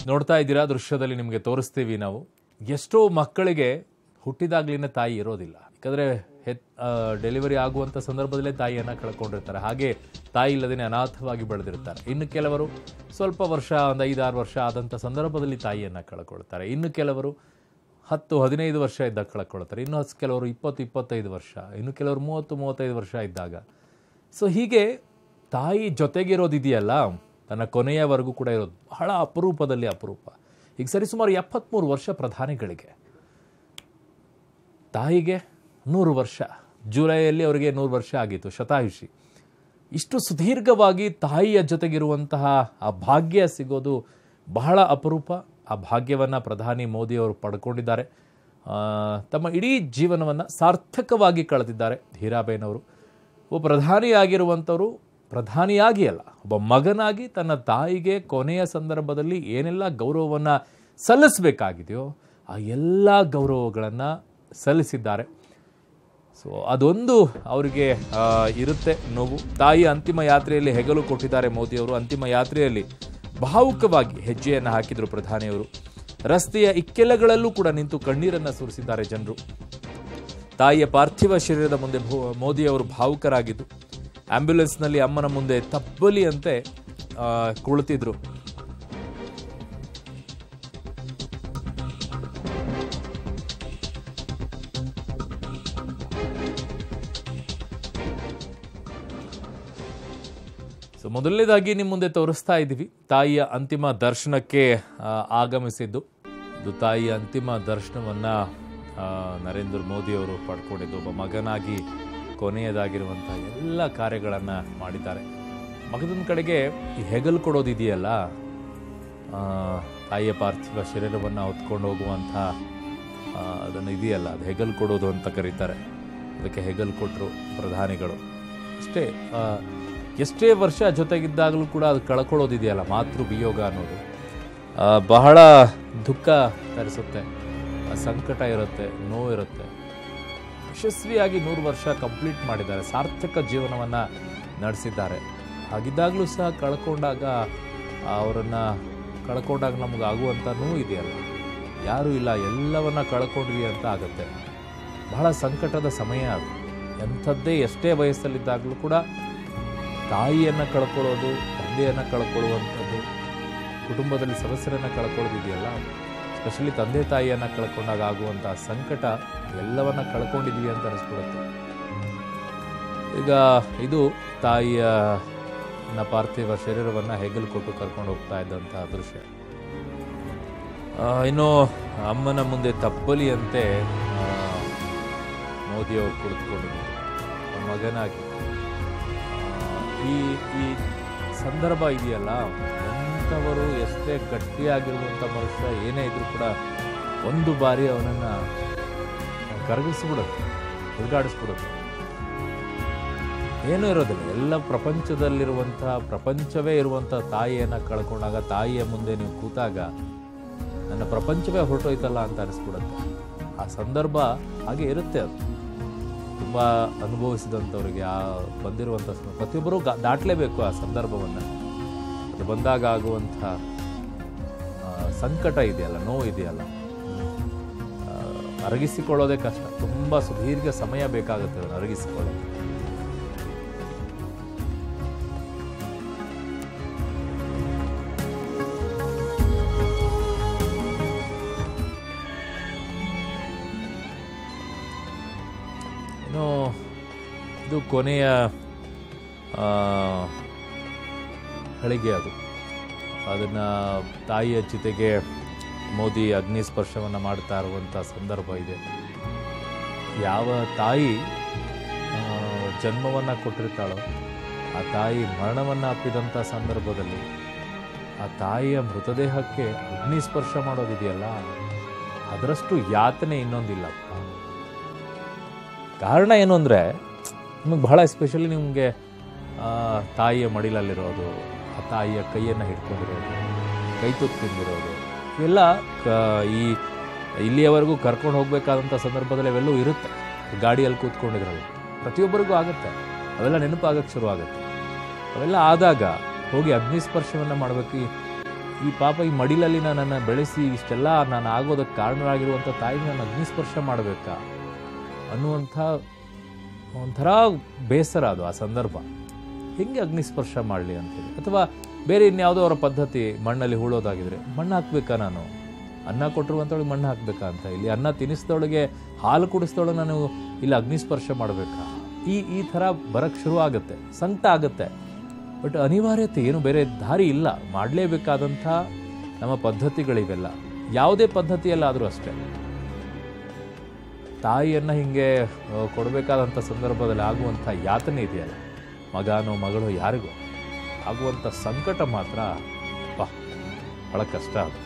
ನೋಡ್ತಾ ಇದ್ದೀರಾ ದೃಶ್ಯದಲ್ಲಿ ನಿಮಗೆ ತೋರಿಸ್ತೀವಿ ನಾವು ಎಷ್ಟೋ ಮಕ್ಕಳಿಗೆ ಹುಟ್ಟಿದಾಗ್ಲಿನ ತಾಯಿ ಇರೋದಿಲ್ಲ ಯಾಕಂದ್ರೆ ಹೆತ್ ಡೆಲಿವರಿ ಆಗುವಂಥ ಸಂದರ್ಭದಲ್ಲೇ ತಾಯಿಯನ್ನು ಕಳ್ಕೊಂಡಿರ್ತಾರೆ ಹಾಗೆ ತಾಯಿ ಇಲ್ಲದೇ ಅನಾಥವಾಗಿ ಬೆಳೆದಿರ್ತಾರೆ ಇನ್ನು ಕೆಲವರು ಸ್ವಲ್ಪ ವರ್ಷ ಒಂದು ಐದಾರು ವರ್ಷ ಆದಂಥ ಸಂದರ್ಭದಲ್ಲಿ ತಾಯಿಯನ್ನು ಕಳ್ಕೊಳ್ತಾರೆ ಇನ್ನು ಕೆಲವರು ಹತ್ತು ಹದಿನೈದು ವರ್ಷ ಇದ್ದಾಗ ಕಳ್ಕೊಳ್ತಾರೆ ಇನ್ನು ಹತ್ತು ಕೆಲವರು ಇಪ್ಪತ್ತು ಇಪ್ಪತ್ತೈದು ವರ್ಷ ಇನ್ನು ಕೆಲವರು ಮೂವತ್ತು ಮೂವತ್ತೈದು ವರ್ಷ ಇದ್ದಾಗ ಸೊ ಹೀಗೆ ತಾಯಿ ಜೊತೆಗಿರೋದಿದೆಯಲ್ಲ ತನ್ನ ಕೊನೆಯವರೆಗೂ ಕೂಡ ಇರೋದು ಬಹಳ ಅಪರೂಪದಲ್ಲಿ ಅಪರೂಪ ಈಗ ಸರಿಸುಮಾರು ಎಪ್ಪತ್ತ್ಮೂರು ವರ್ಷ ಪ್ರಧಾನಿಗಳಿಗೆ ತಾಯಿಗೆ ನೂರು ವರ್ಷ ಜುಲೈಯಲ್ಲಿ ಅವರಿಗೆ ನೂರು ವರ್ಷ ಆಗಿತ್ತು ಶತಾಯುಷಿ ಇಷ್ಟು ಸುದೀರ್ಘವಾಗಿ ತಾಯಿಯ ಜೊತೆಗಿರುವಂತಹ ಆ ಭಾಗ್ಯ ಸಿಗೋದು ಬಹಳ ಅಪರೂಪ ಆ ಭಾಗ್ಯವನ್ನು ಪ್ರಧಾನಿ ಮೋದಿಯವರು ಪಡ್ಕೊಂಡಿದ್ದಾರೆ ಆ, ತಮ್ಮ ಇಡೀ ಜೀವನವನ್ನು ಸಾರ್ಥಕವಾಗಿ ಕಳೆದಿದ್ದಾರೆ ಹೀರಾಬೇನವರು ಒಬ್ಬ ಪ್ರಧಾನಿಯಾಗಿರುವಂಥವರು ಪ್ರಧಾನಿಯಾಗಿ ಅಲ್ಲ ಒಬ್ಬ ಮಗನಾಗಿ ತನ್ನ ತಾಯಿಗೆ ಕೊನೆಯ ಸಂದರ್ಭದಲ್ಲಿ ಏನೆಲ್ಲ ಗೌರವವನ್ನು ಸಲ್ಲಿಸಬೇಕಾಗಿದೆಯೋ ಆ ಎಲ್ಲ ಗೌರವಗಳನ್ನು ಸಲ್ಲಿಸಿದ್ದಾರೆ ಸೊ ಅದೊಂದು ಅವರಿಗೆ ಆ, ಇರುತ್ತೆ ನೋವು ತಾಯಿ ಅಂತಿಮ ಯಾತ್ರೆಯಲ್ಲಿ ಹೆಗಲು ಕೊಟ್ಟಿದ್ದಾರೆ ಮೋದಿಯವರು ಅಂತಿಮ ಯಾತ್ರೆಯಲ್ಲಿ ಭಾವುಕವಾಗಿ ಹೆಜ್ಜೆಯನ್ನು ಹಾಕಿದರು ಪ್ರಧಾನಿಯವರು ರಸ್ತೆಯ ಇಕ್ಕೆಲಗಳಲ್ಲೂ ಕೂಡ ನಿಂತು ಕಣ್ಣೀರನ್ನು ಸುರಿಸಿದ್ದಾರೆ ಜನರು ತಾಯಿಯ ಪಾರ್ಥಿವ ಶರೀರದ ಮುಂದೆ ಭೋ- ಮೋದಿಯವರು ಭಾವುಕರಾಗಿದ್ದು ಆಂಬ್ಯುಲೆನ್ಸ್ನಲ್ಲಿ ಅಮ್ಮನ ಮುಂದೆ ತಬ್ಬಲಿಯಂತೆ ಆ, ಕುಳಿತಿದ್ರು ಸೊ ಮೊದಲನೇದಾಗಿ ನಿಮ್ಮ ಮುಂದೆ ತೋರಿಸ್ತಾ ಇದ್ದೀವಿ ತಾಯಿಯ ಅಂತಿಮ ದರ್ಶನಕ್ಕೆ ಆ, ಆಗಮಿಸಿದ್ದು ಇದು ತಾಯಿಯ ಅಂತಿಮ ದರ್ಶನವನ್ನ ಆ, ನರೇಂದ್ರ ಮೋದಿ ಅವರು ಪಡ್ಕೊಂಡಿದ್ದು ಒಬ್ಬ ಮಗನಾಗಿ ಕೊನೆಯದಾಗಿರುವಂಥ ಎಲ್ಲ ಕಾರ್ಯಗಳನ್ನು ಮಾಡಿದ್ದಾರೆ ಮಗದೊಂದು ಕಡೆಗೆ ಈ ಹೆಗಲು ಕೊಡೋದಿದೆಯಲ್ಲ ಆ, ತಾಯಿಯ ಪಾರ್ಥಿವ ಶರೀರವನ್ನು ಹೊತ್ಕೊಂಡು ಹೋಗುವಂಥ ಆ, ಅದನ್ನು ಇದೆಯಲ್ಲ ಅದು ಹೆಗಲು ಕೊಡೋದು ಅಂತ ಕರೀತಾರೆ ಅದಕ್ಕೆ ಹೆಗಲು ಕೊಟ್ಟರು ಪ್ರಧಾನಿಗಳು ಅಷ್ಟೇ ಆ, ಎಷ್ಟೇ ವರ್ಷ ಜೊತೆಗಿದ್ದಾಗಲೂ ಕೂಡ ಅದು ಕಳ್ಕೊಳ್ಳೋದಿದೆಯಲ್ಲ ಮಾತೃ ವಿಯೋಗ ಅನ್ನೋದು ಆ, ಬಹಳ ದುಃಖ ತರಿಸುತ್ತೆ ಆ, ಸಂಕಟ ಇರುತ್ತೆ ನೋವು ಇರುತ್ತೆ ಯಶಸ್ವಿಯಾಗಿ ನೂರು ವರ್ಷ ಕಂಪ್ಲೀಟ್ ಮಾಡಿದ್ದಾರೆ ಸಾರ್ಥಕ ಜೀವನವನ್ನು ನಡೆಸಿದ್ದಾರೆ ಹಾಗಿದ್ದಾಗಲೂ ಸಹ ಕಳ್ಕೊಂಡಾಗ ಅವರನ್ನು ಕಳ್ಕೊಂಡಾಗ ನಮಗೆ ಆಗುವಂಥ ನೋವು ಇದೆಯಲ್ಲ ಯಾರೂ ಇಲ್ಲ ಎಲ್ಲವನ್ನ ಕಳ್ಕೊಂಡ್ವಿ ಅಂತ ಆಗುತ್ತೆ ಬಹಳ ಸಂಕಟದ ಸಮಯ ಅದು ಎಂಥದ್ದೇ ಎಷ್ಟೇ ವಯಸ್ಸಲ್ಲಿದ್ದಾಗಲೂ ಕೂಡ ತಾಯಿಯನ್ನು ಕಳ್ಕೊಳ್ಳೋದು ತಂದೆಯನ್ನು ಕಳ್ಕೊಳ್ಳುವಂಥದ್ದು ಕುಟುಂಬದಲ್ಲಿ ಸದಸ್ಯರನ್ನು ಕಳ್ಕೊಳ್ಳೋದಿದೆಯಲ್ಲ ಸ್ಪೆಷಲಿ ತಂದೆ ತಾಯಿಯನ್ನು ಕಳ್ಕೊಂಡಾಗ ಆಗುವಂಥ ಸಂಕಟ ಎಲ್ಲವನ್ನ ಕಳ್ಕೊಂಡಿದ್ವಿ ಅಂತ ಅನಿಸ್ಬಿಡುತ್ತೆ ಈಗ ಇದು ತಾಯಿಯ ನ ಪಾರ್ಥಿವ ಶರೀರವನ್ನು ಹೆಗಲು ಕೊಟ್ಟು ಕರ್ಕೊಂಡು ಹೋಗ್ತಾ ಇದ್ದಂತಹ ದೃಶ್ಯ ಆ, ಇನ್ನು ಅಮ್ಮನ ಮುಂದೆ ತಪ್ಪಲಿಯಂತೆ ಆ, ಮೋದಿಯವರು ಕುಳಿತುಕೊಂಡಿದ್ದಾರೆ ಮಗನಾಗಿ ಆ, ಈ ಈ ಸಂದರ್ಭ ಇದೆಯಲ್ಲ ಎಂಥವರು ಎಷ್ಟೇ ಗಟ್ಟಿಯಾಗಿರುವಂಥ ಮನುಷ್ಯ ಏನೇ ಇದ್ರೂ ಕೂಡ ಒಂದು ಬಾರಿ ಅವನನ್ನು ಕರಗಿಸ್ಬಿಡುತ್ತೆ ತಿರುಗಾಡಿಸ್ಬಿಡುತ್ತೆ ಏನೂ ಇರೋದಿಲ್ಲ ಎಲ್ಲ ಪ್ರಪಂಚದಲ್ಲಿರುವಂತಹ ಪ್ರಪಂಚವೇ ಇರುವಂಥ ತಾಯಿಯನ್ನು ಕಳ್ಕೊಂಡಾಗ ತಾಯಿಯ ಮುಂದೆ ನೀವು ಕೂತಾಗ ನನ್ನ ಪ್ರಪಂಚವೇ ಹೊರಟೋಯ್ತಲ್ಲ ಅಂತ ಅನಿಸ್ಬಿಡುತ್ತೆ ಆ ಸಂದರ್ಭ ಹಾಗೆ ಇರುತ್ತೆ ಅದು ತುಂಬ ಅನುಭವಿಸಿದಂಥವ್ರಿಗೆ ಆ ಬಂದಿರುವಂಥ ಸ- ಪ್ರತಿಯೊಬ್ಬರೂ ಗಾ- ದಾಟಲೇಬೇಕು ಆ ಸಂದರ್ಭವನ್ನು ಅದು ಬಂದಾಗ ಆಗುವಂಥ ಆ, ಸಂಕಟ ಇದೆಯಲ್ಲ ನೋವು ಇದೆಯಲ್ಲ ಆ, ಅರಗಿಸಿಕೊಳ್ಳೋದೇ ಕಷ್ಟ ತುಂಬ ಸುದೀರ್ಘ ಸಮಯ ಬೇಕಾಗುತ್ತೆ ಅದನ್ನು ಅರಗಿಸಿಕೊಳ್ಳೋದು ಇನ್ನು ಇದು ಕೊನೆಯ ಆ, ಗಳಿಗೆ ಅದು ಅದನ್ನು ತಾಯಿಯ ಚಿತೆಗೆ ಮೋದಿ ಅಗ್ನಿ ಸ್ಪರ್ಶವನ್ನು ಮಾಡ್ತಾ ಇರುವಂಥ ಸಂದರ್ಭ ಇದೆ ಯಾವ ತಾಯಿ ಜನ್ಮವನ್ನು ಕೊಟ್ಟಿರ್ತಾಳೋ ಆ ತಾಯಿ ಮರಣವನ್ನು ಅಪ್ಪಿದಂಥ ಸಂದರ್ಭದಲ್ಲಿ ಆ ತಾಯಿಯ ಮೃತದೇಹಕ್ಕೆ ಅಗ್ನಿ ಸ್ಪರ್ಶ ಮಾಡೋದಿದೆಯಲ್ಲ ಅದರಷ್ಟು ಯಾತನೆ ಇನ್ನೊಂದಿಲ್ಲಪ್ಪ ಕಾರಣ ಏನು ಅಂದರೆ ನಿಮಗೆ ಬಹಳ ಎಸ್ಪೆಷಲಿ ನಿಮಗೆ ತಾಯಿಯ ಮಡಿಲಲ್ಲಿರೋದು ಆ ತಾಯಿಯ ಕೈಯನ್ನು ಹಿಡ್ಕೊಂಡಿರೋದು ಕೈ ತುತ್ತು ತಿಂದಿರೋದು ಇವೆಲ್ಲ ಕ- ಈ ಇಲ್ಲಿಯವರೆಗೂ ಕರ್ಕೊಂಡು ಹೋಗಬೇಕಾದಂಥ ಸಂದರ್ಭದಲ್ಲಿ ಅವೆಲ್ಲವೂ ಇರುತ್ತೆ ಗಾಡಿಯಲ್ಲಿ ಕೂತ್ಕೊಂಡಿದ್ರಲ್ಲ ಪ್ರತಿಯೊಬ್ಬರಿಗೂ ಆಗುತ್ತೆ ಅವೆಲ್ಲ ನೆನಪಾಗಕ್ಕೆ ಶುರು ಆಗುತ್ತೆ ಅವೆಲ್ಲ ಆದಾಗ ಹೋಗಿ ಅಗ್ನಿಸ್ಪರ್ಶವನ್ನು ಮಾಡಬೇಕು ಈ ಪಾಪ ಈ ಮಡಿಲಲ್ಲಿ ನನ್ನನ್ನು ಬೆಳೆಸಿ ಇಷ್ಟೆಲ್ಲ ನಾನು ಆಗೋದಕ್ಕೆ ಕಾರಣರಾಗಿರುವಂಥ ತಾಯಿ ನಾನು ಅಗ್ನಿಸ್ಪರ್ಶ ಮಾಡಬೇಕಾ ಅನ್ನುವಂಥ ಒಂಥರ ಬೇಸರ ಅದು ಆ ಸಂದರ್ಭ ಹೆಂಗೆ ಅಗ್ನಿಸ್ಪರ್ಶ ಮಾಡಲಿ ಅಂತೇಳಿ ಅಥವಾ ಬೇರೆ ಇನ್ಯಾವುದೋ ಅವರ ಪದ್ಧತಿ ಮಣ್ಣಲ್ಲಿ ಹೂಳೋದಾಗಿದ್ರೆ ಮಣ್ಣು ಹಾಕ್ಬೇಕಾ ನಾನು ಅನ್ನ ಕೊಟ್ಟಿರುವಂಥವಳಿಗೆ ಮಣ್ಣು ಹಾಕ್ಬೇಕಾ ಅಂತ ಇಲ್ಲಿ ಅನ್ನ ತಿನ್ನಿಸಿದವಳಿಗೆ ಹಾಲು ಕುಡಿಸಿದವಳು ನಾನು ಇಲ್ಲಿ ಅಗ್ನಿಸ್ಪರ್ಶ ಮಾಡಬೇಕಾ ಈ ಈ ಥರ ಬರಕ್ಕೆ ಶುರು ಆಗುತ್ತೆ ಸಂಕಟ ಆಗುತ್ತೆ ಬಟ್ ಅನಿವಾರ್ಯತೆ ಏನು ಬೇರೆ ದಾರಿ ಇಲ್ಲ ಮಾಡಲೇಬೇಕಾದಂಥ ನಮ್ಮ ಪದ್ಧತಿಗಳಿವೆಲ್ಲ ಯಾವುದೇ ಪದ್ಧತಿಯಲ್ಲಾದರೂ ಅಷ್ಟೇ ತಾಯಿಯನ್ನು ಹಿಂಗೆ ಆ, ಕೊಡಬೇಕಾದಂಥ ಸಂದರ್ಭದಲ್ಲಿ ಆಗುವಂಥ ಯಾತನೆ ಇದೆಯಲ್ಲ ಮಗನೋ ಮಗಳು ಯಾರಿಗೋ ಆಗುವಂಥ ಸಂಕಟ ಮಾತ್ರ ಬಾ ಬಹಳ ಕಷ್ಟ ಅದು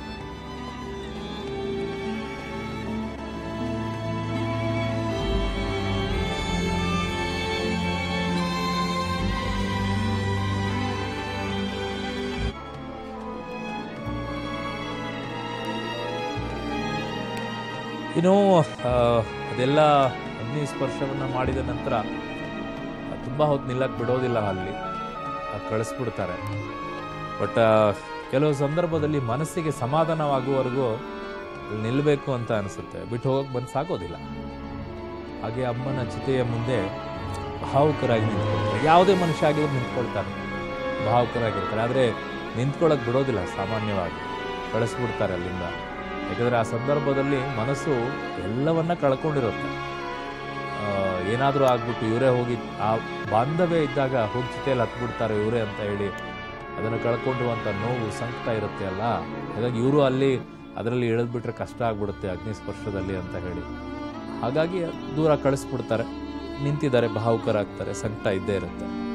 ಇನ್ನು ಆ, ಅದೆಲ್ಲ ಅಗ್ನಿ ಸ್ಪರ್ಶವನ್ನು ಮಾಡಿದ ನಂತರ ತುಂಬ ಹೊತ್ತು ನಿಲ್ಲಕ್ಕೆ ಬಿಡೋದಿಲ್ಲ ಅಲ್ಲಿ ಆ, ಕಳಿಸ್ಬಿಡ್ತಾರೆ ಬಟ್ ಕೆಲವು ಸಂದರ್ಭದಲ್ಲಿ ಮನಸ್ಸಿಗೆ ಸಮಾಧಾನವಾಗುವವರೆಗೂ ಅಲ್ಲಿ ನಿಲ್ಲಬೇಕು ಅಂತ ಅನಿಸುತ್ತೆ ಬಿಟ್ಟು ಹೋಗಕ್ಕೆ ಬಂದು ಸಾಕೋದಿಲ್ಲ ಹಾಗೆ ಅಮ್ಮನ ಚಿತೆಯ ಮುಂದೆ ಭಾವುಕರಾಗಿ ನಿಂತ್ಕೊಳ್ತಾರೆ ಯಾವುದೇ ಮನುಷ್ಯ ಆಗಿದ್ರು ನಿಂತ್ಕೊಳ್ತಾನೆ ಭಾವುಕರಾಗಿರ್ತಾರೆ ಆದರೆ ನಿಂತ್ಕೊಳ್ಳೋಕೆ ಬಿಡೋದಿಲ್ಲ ಸಾಮಾನ್ಯವಾಗಿ ಕಳಿಸ್ಬಿಡ್ತಾರೆ ಅಲ್ಲಿಂದ ಯಾಕಂದರೆ ಆ ಸಂದರ್ಭದಲ್ಲಿ ಮನಸ್ಸು ಎಲ್ಲವನ್ನ ಕಳ್ಕೊಂಡಿರುತ್ತೆ ಏನಾದರೂ ಆಗ್ಬಿಟ್ಟು ಇವರೇ ಹೋಗಿ ಆ ಬಾಂಧವ್ಯ ಇದ್ದಾಗ ಹೋಗಿ ಚಿತೆಯಲ್ಲಿ ಹತ್ಬಿಡ್ತಾರೆ ಇವರೇ ಅಂತ ಹೇಳಿ ಅದನ್ನು ಕಳ್ಕೊಂಡಿರುವಂಥ ನೋವು ಸಂಕಟ ಇರುತ್ತೆ ಅಲ್ಲ ಹಾಗಾಗಿ ಇವರು ಅಲ್ಲಿ ಅದರಲ್ಲಿ ಇಳಿದ್ಬಿಟ್ರೆ ಕಷ್ಟ ಆಗ್ಬಿಡುತ್ತೆ ಅಗ್ನಿ ಸ್ಪರ್ಶದಲ್ಲಿ ಅಂತ ಹೇಳಿ ಹಾಗಾಗಿ ದೂರ ಕಳಿಸ್ಬಿಡ್ತಾರೆ ನಿಂತಿದ್ದಾರೆ ಭಾವುಕರಾಗ್ತಾರೆ ಸಂಕಟ ಇದ್ದೇ ಇರುತ್ತೆ